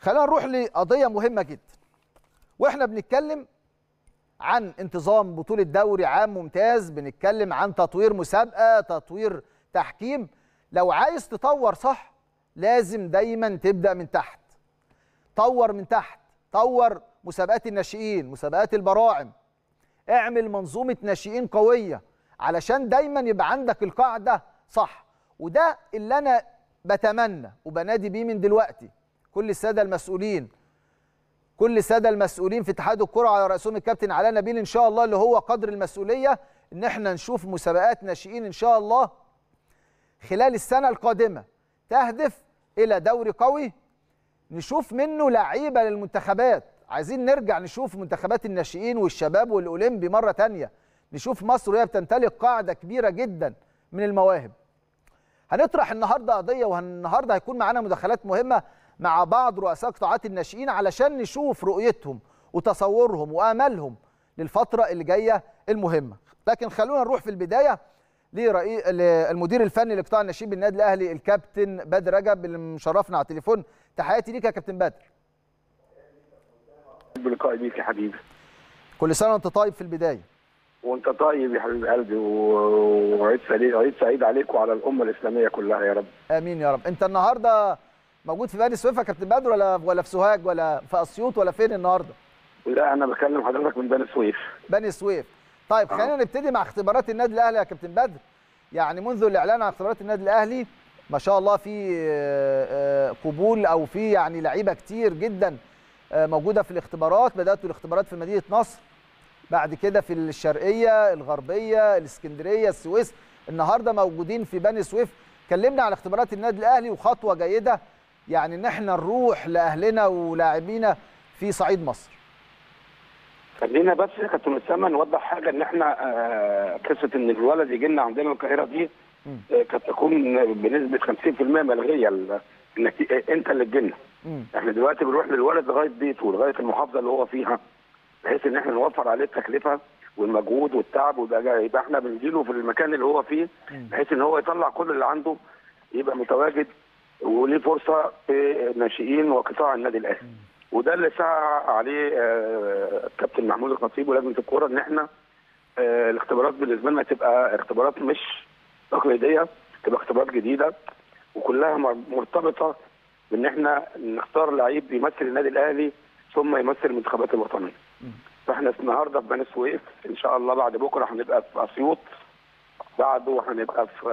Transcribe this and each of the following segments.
خلينا نروح لقضيه مهمه جدا واحنا بنتكلم عن انتظام بطوله دوري عام ممتاز بنتكلم عن تطوير مسابقه تطوير تحكيم لو عايز تطور صح لازم دايما تبدا من تحت طور من تحت طور مسابقات الناشئين مسابقات البراعم اعمل منظومه ناشئين قويه علشان دايما يبقى عندك القاعده صح وده اللي انا بتمنى وبنادي بيه من دلوقتي كل الساده المسؤولين كل الساده المسؤولين في اتحاد الكره على راسهم الكابتن علاء نبيل ان شاء الله اللي هو قدر المسؤوليه ان احنا نشوف مسابقات ناشئين ان شاء الله خلال السنه القادمه تهدف الى دوري قوي نشوف منه لعيبه للمنتخبات عايزين نرجع نشوف منتخبات الناشئين والشباب والاولمبي مره تانية نشوف مصر وهي بتمتلك قاعده كبيره جدا من المواهب هنطرح النهارده قضيه والنهارده هيكون معانا مداخلات مهمه مع بعض رؤساء قطاعات الناشئين علشان نشوف رؤيتهم وتصورهم واملهم للفتره اللي جايه المهمه لكن خلونا نروح في البدايه لرئيس المدير الفني لقطاع الناشئين بالنادي الاهلي الكابتن بدر رجب اللي مشرفنا على التليفون تحياتي ليك يا كابتن بدر بلقائي بيك يا حبيبي كل سنه وانت طيب في البدايه وانت طيب يا حبيب قلبي و- وعيد سعيد عيد سعيد عليك وعلى الامه الاسلاميه كلها يا رب امين يا رب انت النهارده موجود في بني سويف يا كابتن بدر ولا ولا في سوهاج ولا في اسيوط ولا فين النهارده لا انا بكلم حضرتك من بني سويف بني سويف طيب آه. خلينا نبتدي مع اختبارات النادي الاهلي يا كابتن بدر يعني منذ الاعلان عن اختبارات النادي الاهلي ما شاء الله في آه، آه، قبول او في يعني لعيبه كتير جدا آه، موجوده في الاختبارات بداتوا الاختبارات في مدينه نصر بعد كده في الشرقيه الغربيه الاسكندريه السويس النهارده موجودين في بني سويف كلمنا على اختبارات النادي الاهلي وخطوه جيده يعني ان احنا نروح لاهلنا ولاعبينا في صعيد مصر خلينا بس يا كابتن اسامه نوضح حاجه ان احنا آه، قصه ان الولد يجي لنا عندنا القاهره دي مم. آه، قد تكون بنسبه 50% ملغيه ال- انك ت- انت اللي تجي لنا مم. احنا دلوقتي بنروح للولد لغايه بيته لغايه المحافظه اللي هو فيها بحيث ان احنا نوفر عليه التكلفه والمجهود والتعب ويبقى جاي- يبقى احنا بنجيله في المكان اللي هو فيه مم. بحيث ان هو يطلع كل اللي عنده يبقى متواجد وليه فرصه في الناشئين وقطاع النادي الاهلي وده اللي سعى عليه آه، كابتن محمود الخطيب ولجنه الكوره ان احنا آه، الاختبارات بالنسبه لنا تبقى اختبارات مش تقليديه تبقى اختبارات جديده وكلها مر- مرتبطه بان احنا نختار لعيب يمثل النادي الاهلي ثم يمثل المنتخبات الوطنيه. فاحنا النهارده في بني سويف ان شاء الله بعد بكره هنبقى في اسيوط بعده هنبقى في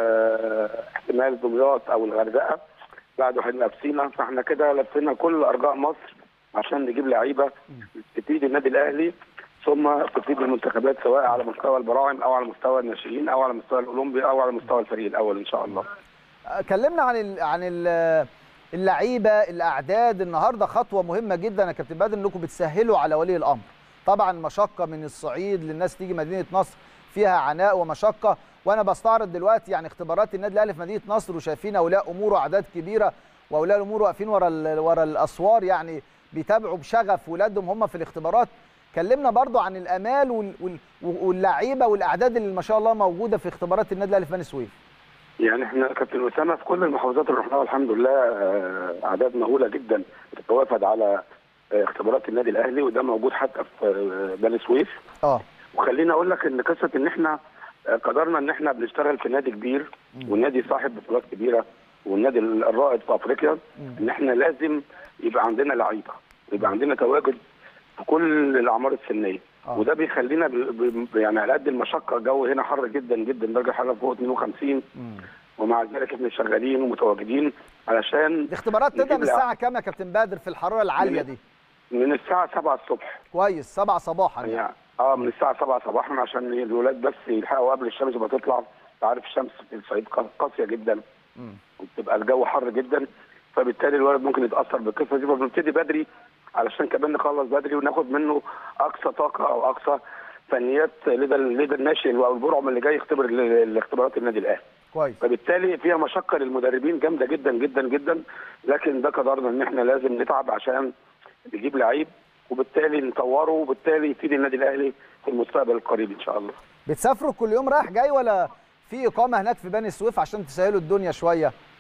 آه، احتمال دمياط او الغردقه بعده هنبقى في سينا فاحنا كده لفينا كل ارجاء مصر عشان نجيب لعيبه تفيد النادي الاهلي ثم تفيد المنتخبات سواء على مستوى البراعم او على مستوى الناشئين او على مستوى الاولمبي او على مستوى الفريق الاول ان شاء الله. كلمنا عن ال عن ال اللعيبه الاعداد النهارده خطوه مهمه جدا يا كابتن بدر انكم بتسهلوا على ولي الامر طبعا مشقه من الصعيد للناس تيجي مدينه نصر فيها عناء ومشقه وانا بستعرض دلوقتي يعني اختبارات النادي الاهلي في مدينه نصر وشايفين اولياء امور واعداد كبيره واولياء الامور واقفين ورا ال- ورا الاسوار يعني بيتابعوا بشغف ولادهم هم في الاختبارات كلمنا برضو عن الامال وال- وال- واللعيبه والاعداد اللي ما شاء الله موجوده في اختبارات النادي الاهلي في بني سويف يعني احنا كابتن اسامه في كل المحافظات اللي رحناها الحمد لله آه، اعداد مهوله جدا بتتوافد على آه، اختبارات النادي الاهلي وده موجود حتى في آه، بني سويف اه وخليني اقول لك ان قصه ان احنا آه، قدرنا ان احنا بنشتغل في نادي كبير والنادي صاحب بطولات كبيره والنادي الرائد في افريقيا ان احنا لازم يبقى عندنا لعيبه يبقى عندنا تواجد في كل الاعمار السنيه آه. وده بيخلينا ب... ب... يعني على قد المشقه الجو هنا حر جدا جدا درجه حراره فوق 52 ومع ذلك احنا شغالين ومتواجدين علشان الاختبارات تبدا نجيب من لع- الساعه كام يا كابتن بدر في الحراره العاليه دي من الساعه 7 الصبح كويس 7 صباحا يعني. يعني اه من الساعه 7 صباحا عشان الولاد بس يلحقوا قبل الشمس ما تطلع انت عارف الشمس في الصعيد قا- قاسيه جدا مم. وبتبقى الجو حر جدا فبالتالي الولد ممكن يتاثر بالقصه دي فبنبتدي بدري علشان كمان نخلص بدري وناخد منه اقصى طاقه او اقصى فنيات لدى لدى الناشئ او البرعم اللي جاي يختبر ال- الاختبارات النادي الاهلي كويس فبالتالي فيها مشقه للمدربين جامده جدا جدا جدا لكن ده قدرنا ان احنا لازم نتعب عشان نجيب لعيب وبالتالي نطوره وبالتالي يفيد النادي الاهلي في المستقبل القريب ان شاء الله. بتسافروا كل يوم رايح جاي ولا في اقامه هناك في بني سويف عشان تسهلوا الدنيا شويه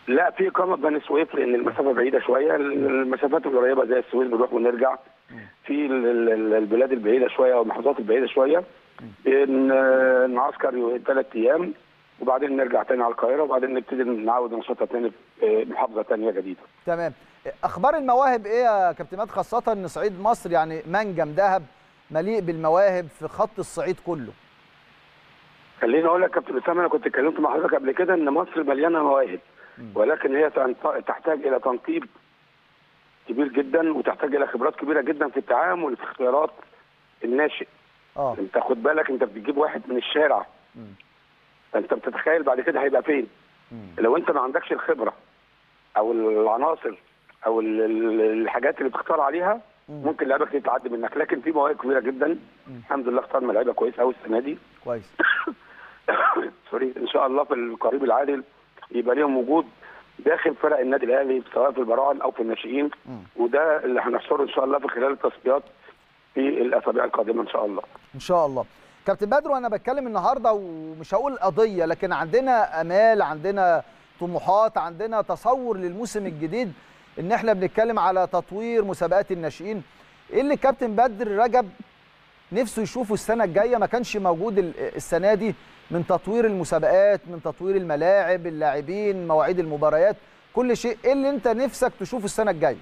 لا في اقامه بني سويف لان المسافه بعيده شويه المسافات القريبه زي السويس بنروح ونرجع في ال- ال- ال- البلاد البعيده شويه او المحافظات البعيده شويه ن- نعسكر ثلاث ايام وبعدين نرجع تاني على القاهره وبعدين نبتدي نعود نشاطنا تاني في محافظه تانيه جديده. تمام اخبار المواهب ايه يا كابتن مات خاصه ان صعيد مصر يعني منجم ذهب مليء بالمواهب في خط الصعيد كله خليني اقول لك يا كابتن اسامه انا كنت اتكلمت مع حضرتك قبل كده ان مصر مليانه مواهب ولكن هي تنط- تحتاج الى تنقيب كبير جدا وتحتاج الى خبرات كبيره جدا في التعامل في اختيارات الناشئ اه انت خد بالك انت بتجيب واحد من الشارع فانت بتتخيل بعد كده هيبقى فين لو انت ما عندكش الخبره او العناصر او ال- ال- الحاجات اللي بتختار عليها ممكن لعيبه كتير تعدي منك لكن في مواهب كبيره جدا الحمد لله اخترنا لعيبه كويسه قوي السنه دي كويس سوري ان شاء الله في القريب العاجل يبقى ليهم وجود داخل فرق النادي الاهلي سواء في البراعم او في الناشئين وده اللي هنحصره ان شاء الله في خلال التصفيات في الاسابيع القادمه ان شاء الله ان شاء الله كابتن بدر وانا بتكلم النهارده ومش هقول قضيه لكن عندنا امال عندنا طموحات عندنا تصور للموسم الجديد ان احنا بنتكلم على تطوير مسابقات الناشئين ايه اللي كابتن بدر رجب نفسه يشوفه السنه الجايه ما كانش موجود ال- السنه دي من تطوير المسابقات من تطوير الملاعب اللاعبين مواعيد المباريات كل شيء ايه اللي انت نفسك تشوفه السنه الجايه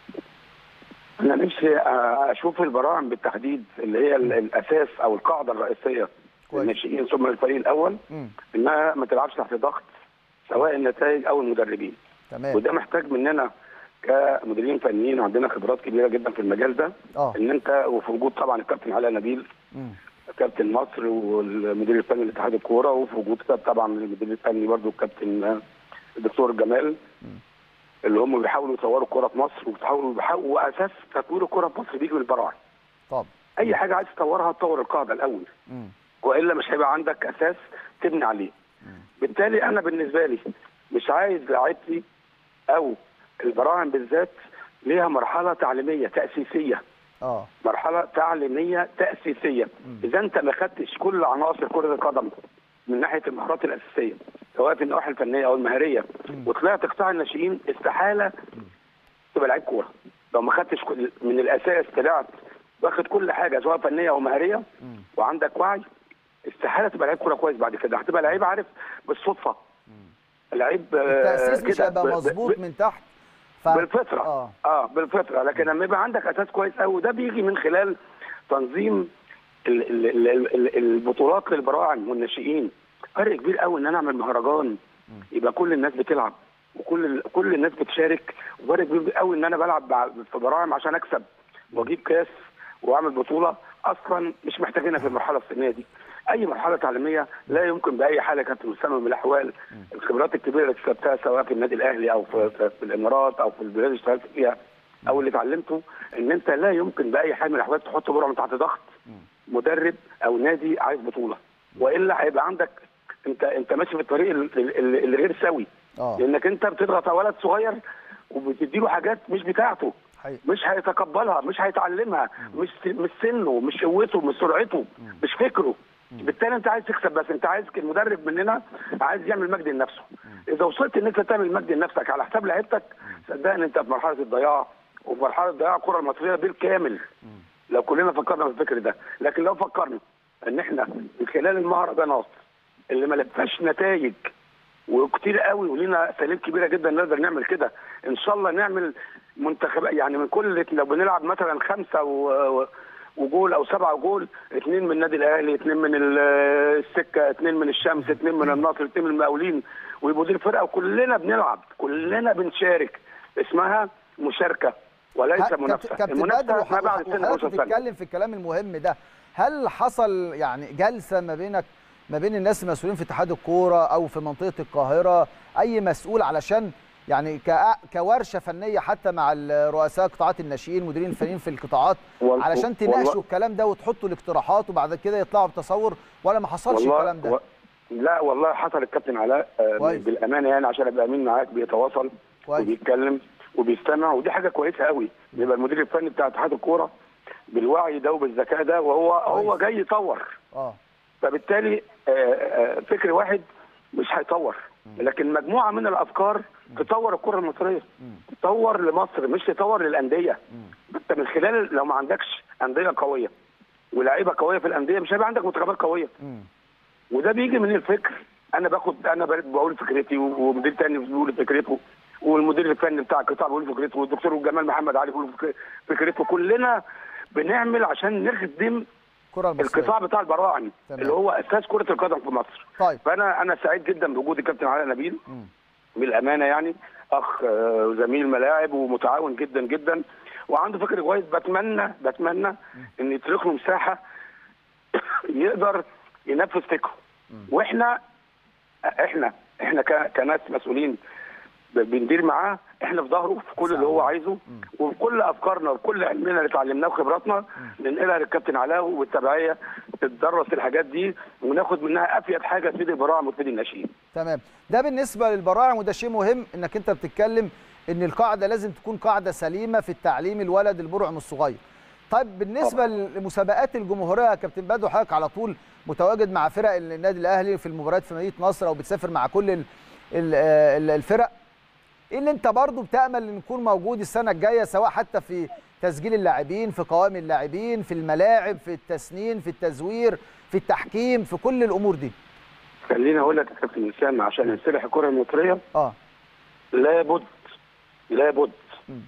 انا نفسي اشوف البراعم بالتحديد اللي هي ال- الاساس او القاعده الرئيسيه كويس. للناشئين ثم الفريق الاول مم. انها ما تلعبش تحت ضغط سواء النتائج او المدربين تمام وده محتاج مننا كمديرين فنيين وعندنا خبرات كبيره جدا في المجال ده اه ان انت وفي وجود طبعا الكابتن علاء نبيل مم. كابتن مصر والمدير الفني لاتحاد الكوره وفي وجود طبعا المدير الفني برضه الكابتن الدكتور جمال اللي هم بيحاولوا يطوروا الكوره في مصر وبيحاولوا بيحاولوا واساس تطوير الكوره في مصر بيجي من البراعم طب اي حاجه عايز تطورها تطور القاعده الاول مم. والا مش هيبقى عندك اساس تبني عليه بالتالي انا بالنسبه لي مش عايز لعيبتي او البراعم بالذات ليها مرحله تعليميه تاسيسيه اه مرحله تعليميه تاسيسيه اذا انت ما خدتش كل عناصر كره القدم من ناحيه المهارات الاساسيه سواء في النواحي الفنيه او المهاريه وطلعت قطاع الناشئين استحاله تبقى لعيب كوره لو ما خدتش كل- من الاساس طلعت واخد كل حاجه سواء فنيه او مهاريه وعندك وعي استحاله تبقى لعيب كوره كويس بعد كده هتبقى لعيب عارف بالصدفه لعيب آه، التاسيس مش كده هيبقى ب- ب- مظبوط من تحت ف... بالفطره اه اه بالفطره لكن لما يبقى عندك اساس كويس قوي وده بيجي من خلال تنظيم ال- ال- ال- ال- ال- البطولات للبراعم والناشئين فرق كبير قوي ان انا اعمل مهرجان يبقى كل الناس بتلعب وكل ال- كل الناس بتشارك وفرق كبير قوي ان انا بلعب مع- في براعم عشان اكسب واجيب كاس واعمل بطوله اصلا مش محتاجينها في المرحله السنيه دي اي مرحله تعليميه لا يمكن باي حال يا كابتن اسامه من الاحوال الخبرات الكبيره اللي اكتسبتها سواء في النادي الاهلي او في, في, في الامارات او في البلاد اللي اشتغلت فيها او اللي اتعلمته ان انت لا يمكن باي حال من الاحوال تحط برعم تحت ضغط مدرب او نادي عايز بطوله والا هيبقى عندك انت انت ماشي في الطريق ال- ال- اللي غير سوي اه لانك انت بتضغط على ولد صغير وبتديله حاجات مش بتاعته حقيقي. مش هيتقبلها مش هيتعلمها مش مش سنه مش قوته مش سرعته مش فكره بالتالي انت عايز تكسب بس انت عايز المدرب مننا عايز يعمل مجد لنفسه اذا وصلت ان انت تعمل مجد لنفسك على حساب لعيبتك صدقني انت في مرحله الضياع وفي مرحله ضياع الكره المصريه بالكامل لو كلنا فكرنا في الفكر ده لكن لو فكرنا ان احنا من خلال المهرجانات اللي ما لفاش نتائج وكتير قوي ولينا اساليب كبيره جدا نقدر نعمل كده ان شاء الله نعمل منتخبات يعني من كل لو بنلعب مثلا خمسه و... وجول او سبعه جول اثنين من النادي الاهلي اثنين من ال- السكه اثنين من الشمس اثنين من النصر اثنين من المقاولين ويبقوا دي الفرقه وكلنا بنلعب كلنا بنشارك اسمها مشاركه وليس ها- منافسه كابتن كابتن بدر المنافسه ما بعد سن وحضرتك 12 سنه بتتكلم في الكلام المهم ده هل حصل يعني جلسه ما بينك ما بين الناس المسؤولين في اتحاد الكوره او في منطقه القاهره اي مسؤول علشان يعني كأ- كورشه فنيه حتى مع ال- رؤساء قطاعات الناشئين مديرين الفنيين في القطاعات وال- علشان تناقشوا والله- الكلام ده وتحطوا الاقتراحات وبعد كده يطلعوا بتصور ولا ما حصلش الكلام ده و... لا والله حصل الكابتن علاء آه، كويس. بالامانه يعني عشان ابقى امين معاك بيتواصل كويس. وبيتكلم وبيستمع ودي حاجه كويسه قوي يبقى المدير الفني بتاع اتحاد الكوره بالوعي ده وبالذكاء ده وهو هو كويس. جاي يطور اه فبالتالي آه، آه، فكر واحد مش هيطور لكن مجموعه من الافكار تطور الكره المصريه تطور لمصر مش تطور للانديه انت من خلال لو ما عندكش انديه قويه ولاعيبه قويه في الانديه مش هيبقى عندك منتخبات قويه مم. وده بيجي من الفكر انا باخد انا بقول فكرتي ومدير تاني بيقول فكرته والمدير الفني بتاع القطاع بيقول فكرته والدكتور جمال محمد علي بيقول فك- فكرته كلنا بنعمل عشان نخدم الكره المصريه القطاع بتاع البراعم تمام. اللي هو اساس كره القدم في مصر طيب فانا انا سعيد جدا بوجود الكابتن علاء نبيل مم. بالامانه يعني اخ آه، وزميل ملاعب ومتعاون جدا جدا وعنده فكر كويس بتمنى بتمنى ان يترك له مساحه يقدر ينفذ فكره واحنا احنا احنا ك- كناس مسؤولين ب- بندير معاه احنا في ظهره في كل اللي هو عايزه وفي كل افكارنا وكل علمنا اللي اتعلمناه وخبراتنا ننقلها للكابتن علاء والتبعيه تتدرس الحاجات دي وناخد منها افيد حاجه تفيد البراعم وتفيد الناشئين تمام ده بالنسبه للبراعم وده شيء مهم انك انت بتتكلم ان القاعده لازم تكون قاعده سليمه في التعليم الولد البرعم الصغير طيب بالنسبه لمسابقات الجمهوريه يا كابتن بدو حضرتك على طول متواجد مع فرق النادي الاهلي في المباريات في مدينه نصر او بتسافر مع كل ال- ال- ال- الفرق ايه اللي انت برضو بتامل ان يكون موجود السنه الجايه سواء حتى في تسجيل اللاعبين في قوائم اللاعبين في الملاعب في التسنين في التزوير في التحكيم في كل الامور دي خليني اقول لك يا كابتن اسامه عشان نصلح الكره المصريه اه لابد لابد مم.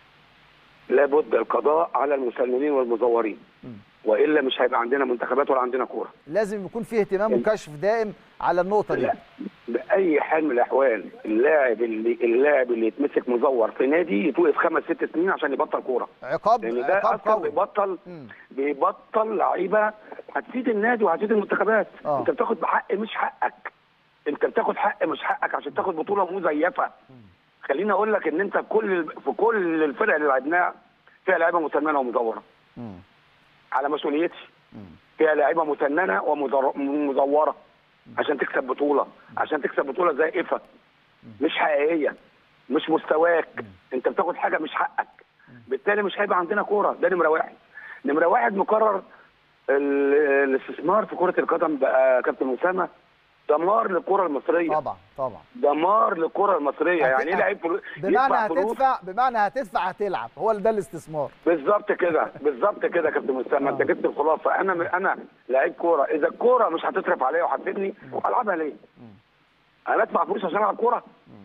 لابد القضاء على المسلمين والمزورين مم. والا مش هيبقى عندنا منتخبات ولا عندنا كوره لازم يكون فيه اهتمام وكشف دائم على النقطه دي لا باي حال من الاحوال اللاعب اللي اللاعب اللي يتمسك مزور في نادي يتوقف خمس ست سنين عشان يبطل كوره عقاب لان ده عقاب اصلا قوي بيبطل مم. بيبطل لعيبه هتفيد النادي وهتفيد المنتخبات آه. انت بتاخد بحق مش حقك انت بتاخد حق مش حقك عشان تاخد بطوله مزيفه خليني اقول لك ان انت في كل في كل الفرق اللي لعبناها فيها لعيبه مسننه ومزوره مم. على مسؤوليتي مم. فيها لعيبه مسننه ومزوره عشان تكسب بطوله عشان تكسب بطوله زائفه مش حقيقيه مش مستواك انت بتاخد حاجه مش حقك بالتالي مش هيبقى عندنا كوره ده نمره واحد نمره واحد مقرر ال- الاستثمار في كره القدم بقى كابتن اسامه دمار للكره المصريه طبعا طبعا دمار للكره المصريه هت- يعني ايه لعيب فلو- بمعنى يدفع فلوس هتدفع بمعنى هتدفع هتلعب هو ده الاستثمار بالظبط كده بالظبط كده يا كابتن اسامه انت جبت الخلاصه انا انا لعيب كوره اذا الكوره مش هتصرف عليا وهتفيدني العبها ليه؟ انا ادفع فلوس عشان العب كوره؟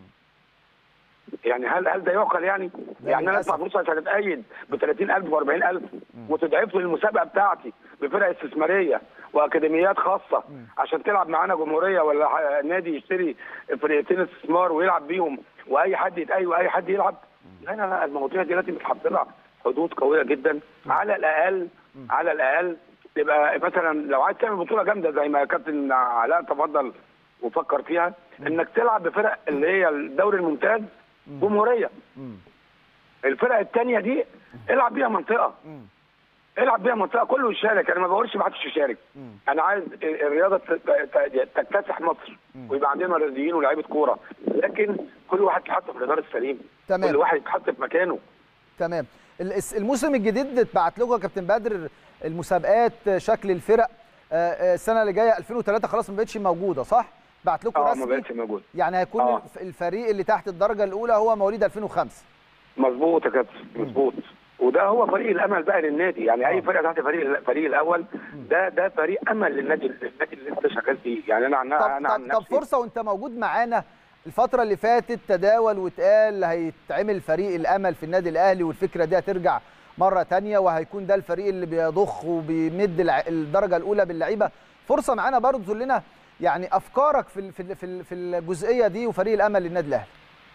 يعني هل هل ده يعقل يعني؟ لا، يعني انا للأسف. ادفع فلوس عشان اتأيد ب 30000 و 40000 وتضعف لي المسابقه بتاعتي بفرق استثماريه واكاديميات خاصه عشان تلعب معانا جمهوريه ولا ح- نادي يشتري فرقتين استثمار ويلعب بيهم واي حد يتأيد واي حد يلعب لا لا لا المواضيع دي لازم يتحط لها حدود قويه جدا على الاقل على الاقل تبقى مثلا لو عايز تعمل بطوله جامده زي ما كابتن علاء تفضل وفكر فيها انك تلعب بفرق اللي هي الدوري الممتاز جمهوريه مم. الفرق الثانيه دي العب بيها منطقه مم. العب بيها منطقه كله يشارك انا ما بقولش ما حدش يشارك مم. انا عايز الرياضه ت- ت- تكتسح مصر ويبقى عندنا رياضيين ولاعيبه كوره لكن كل واحد يتحط في الاداره السليم تمام. كل واحد يتحط في مكانه تمام الس- الموسم الجديد اتبعت لكم يا كابتن بدر المسابقات شكل الفرق آه، آه، السنه اللي جايه 2003 خلاص ما بقتش موجوده صح بعت لكم اه ما رسمي بقتش موجود يعني هيكون آه. الف- الفريق اللي تحت الدرجه الاولى هو مواليد 2005 مظبوط يا كابتن مظبوط وده هو فريق الامل بقى للنادي يعني اي فرقه تحت فريق الفريق الاول ده ده فريق امل للنادي النادي اللي انت شغال فيه يعني انا عن طب انا عن طب, طب نفسي فرصه وانت موجود معانا الفتره اللي فاتت تداول واتقال هيتعمل فريق الامل في النادي الاهلي والفكره دي هترجع مره تانية وهيكون ده الفريق اللي بيضخ وبيمد الع- الدرجه الاولى باللعيبه فرصه معانا برضه تقول لنا يعني افكارك في ال- في ال- في ال- في الجزئيه دي وفريق الامل للنادي الاهلي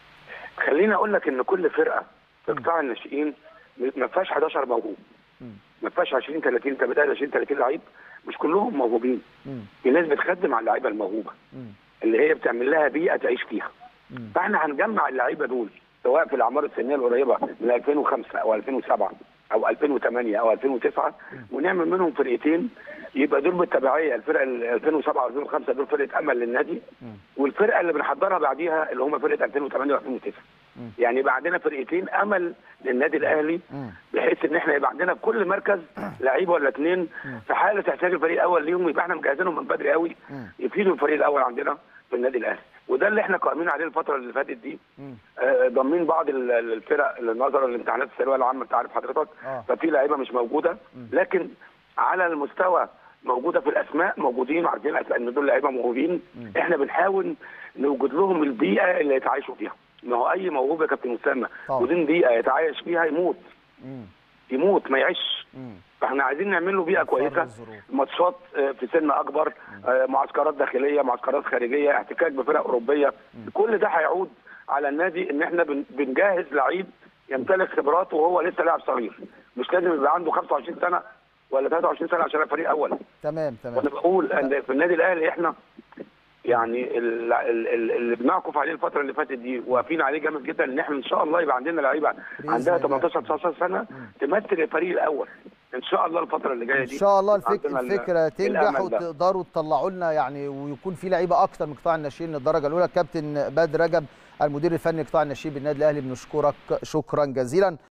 خليني اقول لك ان كل فرقه في قطاع الناشئين ما فيهاش 11 موهوب ما فيهاش 20 30 انت بتقول 20 30 لعيب مش كلهم موهوبين مم. في ناس بتخدم على اللعيبه الموهوبه مم. اللي هي بتعمل لها بيئه تعيش فيها مم. فاحنا هنجمع اللعيبه دول سواء في الاعمار السنيه القريبه من 2005 او 2007 او 2008 او 2009 ونعمل منهم فرقتين يبقى دول بالتبعيه الفرقه ال 2007 و2005 دول فرقه امل للنادي والفرقه اللي بنحضرها بعديها اللي هم فرقه 2008 و2009 يعني يبقى عندنا فرقتين امل للنادي الاهلي مم. بحيث ان احنا يبقى عندنا في كل مركز لعيبه ولا اثنين في حاله احتياج الفريق الاول ليهم يبقى احنا مجهزينهم من بدري قوي مم. يفيدوا الفريق الاول عندنا في النادي الاهلي وده وده اللي احنا قائمين عليه الفتره اللي فاتت دي مم. آه، ضامنين بعض ال- ال- الفرق اللي نظرا للامتحانات الثانويه العامه انت عارف حضرتك آه. ففي لعيبه مش موجوده لكن على المستوى موجوده في الاسماء موجودين عارفين الأسماء ان دول لعيبه موهوبين احنا بنحاول نوجد لهم البيئه اللي يتعايشوا فيها ما هو اي موهوب يا كابتن اسامه طبعا. ودين بيئه يتعايش فيها يموت مم. يموت ما يعيش مم. فاحنا عايزين نعمل له بيئه نوفر كويسه الظروف. ماتشات آه، في سن اكبر آه، معسكرات داخليه معسكرات خارجيه احتكاك بفرق اوروبيه كل ده هيعود على النادي ان احنا بن- بنجهز لعيب يمتلك خبرات وهو لسه لاعب صغير مش لازم يبقى عنده 25 سنه ولا 23 سنه عشان يبقى فريق اول تمام تمام وانا بقول ان في النادي الاهلي احنا يعني ال- ال- ال- اللي بنعكف عليه الفتره اللي فاتت دي واقفين عليه جامد جدا ان احنا ان شاء الله يبقى عندنا لعيبه بإذن عندها الله. 18 19 سنه تمثل الفريق الاول ان شاء الله الفتره اللي جايه ان دي شاء الله الفك... عندنا ال- الفكره تنجح الأمل ده. وتقدروا تطلعوا لنا يعني ويكون في لعيبه اكتر من قطاع الناشئين للدرجه الاولى كابتن بدر رجب المدير الفني قطاع الناشئين بالنادي الاهلي بنشكرك شكرا جزيلا